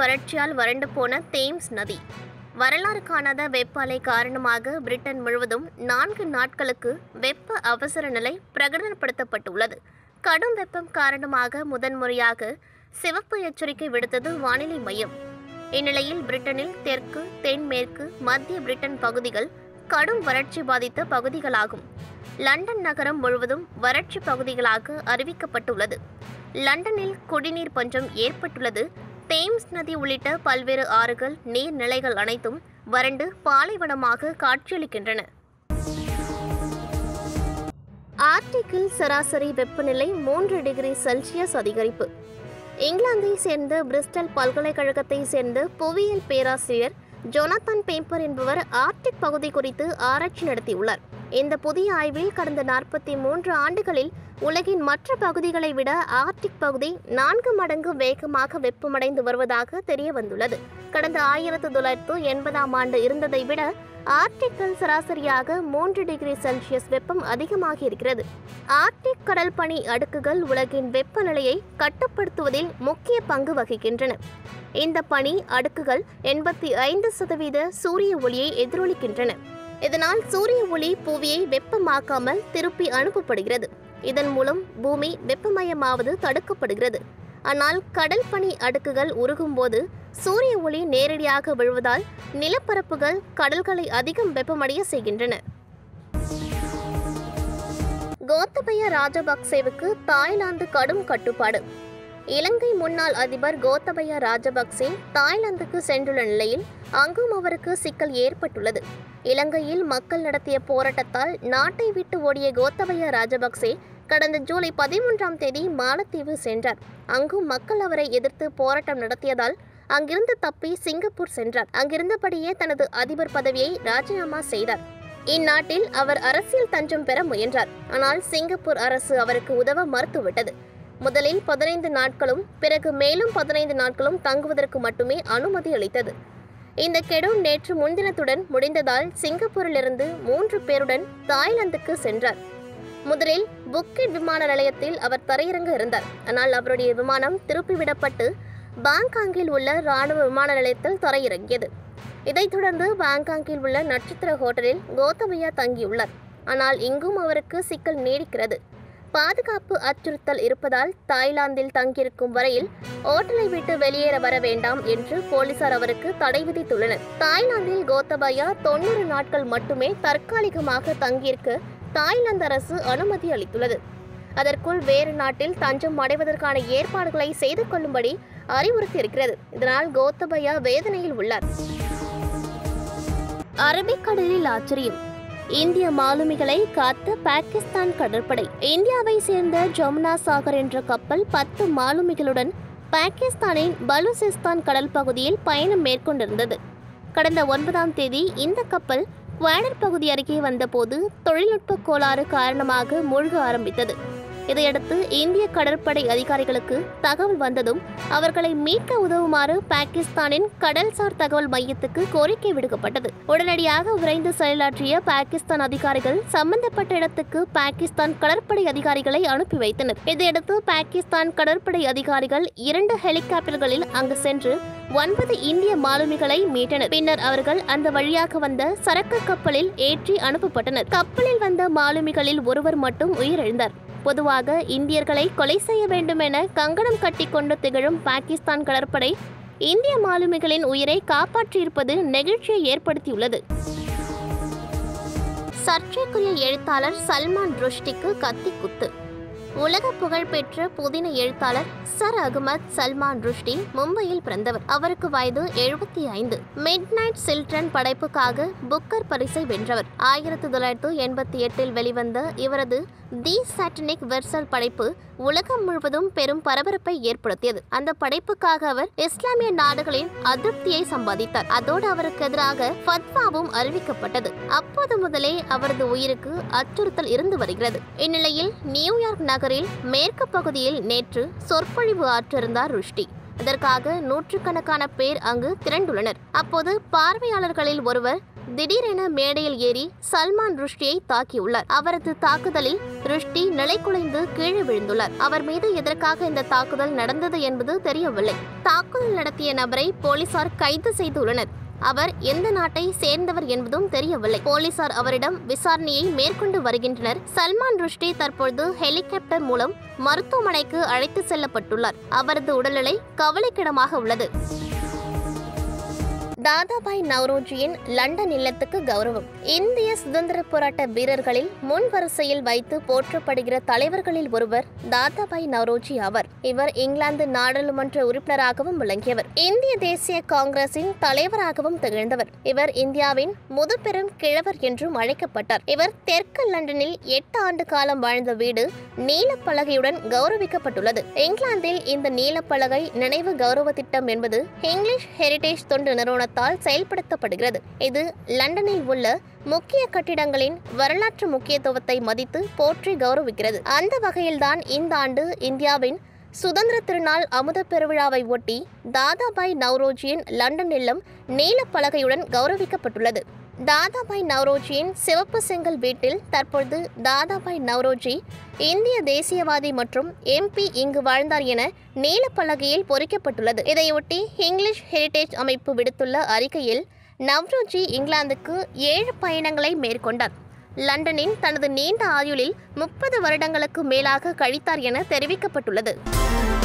வறட்சியால் வறண்டு போன தேம்ஸ் நதி வரலாறு காணாத வெப்ப அலை காரணமாக பிரிட்டன் முழுவதும் நான்கு நாட்களுக்கு வெப்ப அவசர நிலை பிரகடனப்படுத்தப்பட்டுள்ளது கடும் வெப்பம் காரணமாக முதன்முறையாக சிவப்பு எச்சரிக்கை விடுத்தது வானிலை மையம் இந்நிலையில் பிரிட்டனில் தெற்கு தென்மேற்கு மத்திய பிரிட்டன் பகுதிகள் கடும் வறட்சி பாதித்த பகுதிகளாகும் லண்டன் நகரம் முழுவதும் வறட்சி பகுதிகளாக அறிவிக்கப்பட்டுள்ளது லண்டனில் குடிநீர் பஞ்சம் ஏற்பட்டுள்ளது தேம்ஸ் நதி உள்ளிட்ட பல்வேறு ஆறுகள் நீர்நிலைகள் அனைத்தும் வறண்டு பாலைவனமாக காட்சியளிக்கின்றன ஆர்டிக்கில் சராசரி வெப்பநிலை மூன்று டிகிரி செல்சியஸ் அதிகரிப்பு இங்கிலாந்தை சேர்ந்த பிரிஸ்டல் பல்கலைக்கழகத்தை சேர்ந்த புவியியல் பேராசிரியர் ஜொனாத்தன் பேப்பர் என்பவர் ஆர்டிக் பகுதி குறித்து ஆராய்ச்சி நடத்தியுள்ளார் இந்த புதிய ஆய்வில் கடந்த நாற்பத்தி மூன்று ஆண்டுகளில் உலகின் மற்ற பகுதிகளை விட ஆர்டிக் பகுதி நான்கு மடங்கு வேகமாக வெப்பமடைந்து வருவதாக தெரிய வந்துள்ளது கடந்த ஆயிரத்து தொள்ளாயிரத்து எண்பதாம் ஆண்டு இருந்ததை விட ஆர்டிக்கில் சராசரியாக மூன்று டிகிரி செல்சியஸ் வெப்பம் அதிகமாகி இருக்கிறது ஆர்டிக் கடல் பனி அடுக்குகள் உலகின் வெப்பநிலையை கட்டுப்படுத்துவதில் முக்கிய பங்கு வகிக்கின்றன இந்த பனி அடுக்குகள் எண்பத்தி ஐந்து சதவீத சூரிய ஒளியை எதிரொலிக்கின்றன இதனால் சூரிய ஒளி புவியை வெப்பமாக்காமல் திருப்பி அனுப்பப்படுகிறது இதன் மூலம் பூமி வெப்பமயமாவது தடுக்கப்படுகிறது ஆனால் கடல் பனி அடுக்குகள் உருகும்போது சூரிய ஒளி நேரடியாக விழுவதால் நிலப்பரப்புகள் கடல்களை அதிகம் வெப்பமடைய செய்கின்றன கோத்தபய ராஜபக்சேவுக்கு தாய்லாந்து கடும் கட்டுப்பாடு இலங்கை முன்னாள் அதிபர் கோத்தபய ராஜபக்சே தாய்லாந்துக்கு சென்றுள்ள நிலையில் அங்கும் அவருக்கு சிக்கல் ஏற்பட்டுள்ளது இலங்கையில் மக்கள் நடத்திய போராட்டத்தால் நாட்டை விட்டு ஓடிய கோத்தபய ராஜபக்சே கடந்த ஜூலை பதிமூன்றாம் தேதி மாலத்தீவு சென்றார் அங்கும் மக்கள் அவரை எதிர்த்து போராட்டம் நடத்தியதால் அங்கிருந்து தப்பி சிங்கப்பூர் சென்றார் அங்கிருந்தபடியே தனது அதிபர் பதவியை ராஜினாமா செய்தார் இந்நாட்டில் அவர் அரசியல் தஞ்சம் பெற முயன்றார் ஆனால் சிங்கப்பூர் அரசு அவருக்கு உதவ மறுத்துவிட்டது முதலில் பதினைந்து நாட்களும் பிறகு மேலும் பதினைந்து நாட்களும் தங்குவதற்கு மட்டுமே அனுமதி அளித்தது இந்த கெடு நேற்று முன்தினத்துடன் முடிந்ததால் சிங்கப்பூரிலிருந்து மூன்று பேருடன் தாய்லாந்துக்கு சென்றார் முதலில் புக்கிட் விமான நிலையத்தில் அவர் தரையிறங்க இருந்தார் ஆனால் அவருடைய விமானம் திருப்பிவிடப்பட்டு பாங்காங்கில் உள்ள ராணுவ விமான நிலையத்தில் தரையிறங்கியது இதைத் தொடர்ந்து பாங்காங்கில் உள்ள நட்சத்திர ஹோட்டலில் கோத்தபயா தங்கியுள்ளார் ஆனால் இங்கும் அவருக்கு சிக்கல் நீடிக்கிறது பாதுகாப்பு அச்சுறுத்தல் இருப்பதால் தாய்லாந்தில் தங்கியிருக்கும் வரையில் ஓட்டலை விட்டு வெளியேற வர வேண்டாம் என்று போலீசார் அவருக்கு தடை விதித்துள்ளனர் தாய்லாந்தில் கோத்தபயா தொண்ணூறு நாட்கள் மட்டுமே தற்காலிகமாக தங்கியிருக்க தாய்லாந்து அரசு அனுமதி அளித்துள்ளது அதற்குள் வேறு நாட்டில் தஞ்சம் அடைவதற்கான ஏற்பாடுகளை செய்து கொள்ளும்படி அறிவுறுத்தியிருக்கிறது இதனால் கோத்தபயா வேதனையில் உள்ளார் அரபிக்கடலில் ஆச்சரியம் இந்திய மாலுமிகளை காத்த பாகிஸ்தான் கடற்படை இந்தியாவை சேர்ந்த ஜமுனா சாகர் என்ற கப்பல் பத்து மாலுமிகளுடன் பாகிஸ்தானின் பலூசிஸ்தான் கடல் பகுதியில் பயணம் மேற்கொண்டிருந்தது கடந்த ஒன்பதாம் தேதி இந்த கப்பல் குவாடர் பகுதி அருகே வந்தபோது தொழில்நுட்ப கோளாறு காரணமாக மூழ்க ஆரம்பித்தது இதையடுத்து இந்திய கடற்படை அதிகாரிகளுக்கு தகவல் வந்ததும் அவர்களை மீட்க உதவுமாறு பாகிஸ்தானின் கடல்சார் தகவல் மையத்துக்கு கோரிக்கை விடுக்கப்பட்டது உடனடியாக விரைந்து செயலாற்றிய பாகிஸ்தான் அதிகாரிகள் சம்பந்தப்பட்ட இடத்துக்கு பாகிஸ்தான் கடற்படை அதிகாரிகளை அனுப்பி வைத்தனர் இதையடுத்து பாகிஸ்தான் கடற்படை அதிகாரிகள் இரண்டு ஹெலிகாப்டர்களில் அங்கு சென்று ஒன்பது இந்திய மாலுமிகளை மீட்டனர் பின்னர் அவர்கள் அந்த வழியாக வந்த சரக்கு கப்பலில் ஏற்றி அனுப்பப்பட்டனர் கப்பலில் வந்த மாலுமிகளில் ஒருவர் மட்டும் உயிரிழந்தார் பொதுவாக இந்தியர்களை கொலை செய்ய வேண்டும் என கங்கணம் கட்டிக்கொண்டு திகழும் பாகிஸ்தான் கடற்படை இந்திய மாலுமிகளின் உயிரை காப்பாற்றியிருப்பது நெகிழ்ச்சியை ஏற்படுத்தியுள்ளது சர்ச்சைக்குரிய எழுத்தாளர் சல்மான் ருஷ்டிக்கு கத்தி குத்து உலக புகழ்பெற்ற புதின எழுத்தாளர் சர் அகமது சல்மான் ருஷ்டி மும்பையில் பிறந்தவர் அவருக்கு வயது எழுபத்தி ஐந்து மிட் நைட் சில்ட்ரன் படைப்புக்காக புக்கர் பரிசை வென்றவர் ஆயிரத்தி தொள்ளாயிரத்து எண்பத்தி எட்டில் வெளிவந்த இவரது தி சாட்டனிக் வெர்சல் படைப்பு உலகம் முழுவதும் பெரும் பரபரப்பை ஏற்படுத்தியது அந்த படைப்புக்காக அவர் இஸ்லாமிய நாடுகளின் அதிருப்தியை சம்பாதித்தார் அதோடு அவருக்கு எதிராக ஃபத்வாவும் அறிவிக்கப்பட்டது அப்போது முதலே அவரது உயிருக்கு அச்சுறுத்தல் இருந்து வருகிறது இந்நிலையில் நியூயார்க் நகரில் மேற்கு பகுதியில் நேற்று சொற்பொழிவு ஆற்றிருந்தார் ருஷ்டி அதற்காக நூற்றுக்கணக்கான பேர் அங்கு திரண்டுள்ளனர் அப்போது பார்வையாளர்களில் ஒருவர் திடீரென மேடையில் ஏறி சல்மான் ருஷ்டியை தாக்கியுள்ளார் அவரது தாக்குதலில் ருஷ்டி நிலைகுலைந்து கீழே விழுந்துள்ளார் அவர் மீது எதற்காக இந்த தாக்குதல் நடந்தது என்பது தெரியவில்லை தாக்குதல் நடத்திய நபரை போலீசார் கைது செய்துள்ளனர் அவர் எந்த நாட்டை சேர்ந்தவர் என்பதும் தெரியவில்லை போலீசார் அவரிடம் விசாரணையை மேற்கொண்டு வருகின்றனர் சல்மான் ருஷ்டி தற்பொழுது ஹெலிகாப்டர் மூலம் மருத்துவமனைக்கு அழைத்து செல்லப்பட்டுள்ளார் அவரது உடல்நிலை கவலைக்கிடமாக உள்ளது தாதாபாய் நவ்ரோஜியின் லண்டன் இல்லத்துக்கு கௌரவம் இந்திய சுதந்திர போராட்ட வீரர்களில் முன் வரிசையில் வைத்து போற்றப்படுகிற தலைவர்களில் ஒருவர் தாதாபாய் நவ்ரோஜி ஆவர் இவர் இங்கிலாந்து நாடாளுமன்ற உறுப்பினராகவும் விளங்கியவர் இந்திய தேசிய காங்கிரசின் தலைவராகவும் திகழ்ந்தவர் இவர் இந்தியாவின் முதுபெரும் கிழவர் என்றும் அழைக்கப்பட்டார் இவர் தெற்கு லண்டனில் எட்டு ஆண்டு காலம் வாழ்ந்த வீடு நீலப்பலகையுடன் கௌரவிக்கப்பட்டுள்ளது இங்கிலாந்தில் இந்த நீலப்பலகை நினைவு கௌரவ திட்டம் என்பது இங்கிலீஷ் ஹெரிடேஜ் தொண்டு நிறுவனத்தால் செயல்படுத்தப்படுகிறது இது லண்டனில் உள்ள முக்கிய கட்டிடங்களின் வரலாற்று முக்கியத்துவத்தை மதித்து போற்றி கௌரவிக்கிறது அந்த வகையில்தான் இந்த ஆண்டு இந்தியாவின் சுதந்திர திருநாள் அமுத பெருவிழாவை ஒட்டி தாதாபாய் நவ்ரோஜியின் லண்டன் இல்லம் நீலப்பலகையுடன் கௌரவிக்கப்பட்டுள்ளது தாதாபாய் நவ்ரோஜியின் சிவப்பு செங்கல் வீட்டில் தற்பொழுது தாதாபாய் நவ்ரோஜி இந்திய தேசியவாதி மற்றும் எம்பி இங்கு வாழ்ந்தார் என நீலப்பலகையில் பொறிக்கப்பட்டுள்ளது இதையொட்டி இங்கிலீஷ் ஹெரிடேஜ் அமைப்பு விடுத்துள்ள அறிக்கையில் நவ்ரோஜி இங்கிலாந்துக்கு ஏழு பயணங்களை மேற்கொண்டார் லண்டனின் தனது நீண்ட ஆயுளில் முப்பது வருடங்களுக்கு மேலாக கழித்தார் என தெரிவிக்கப்பட்டுள்ளது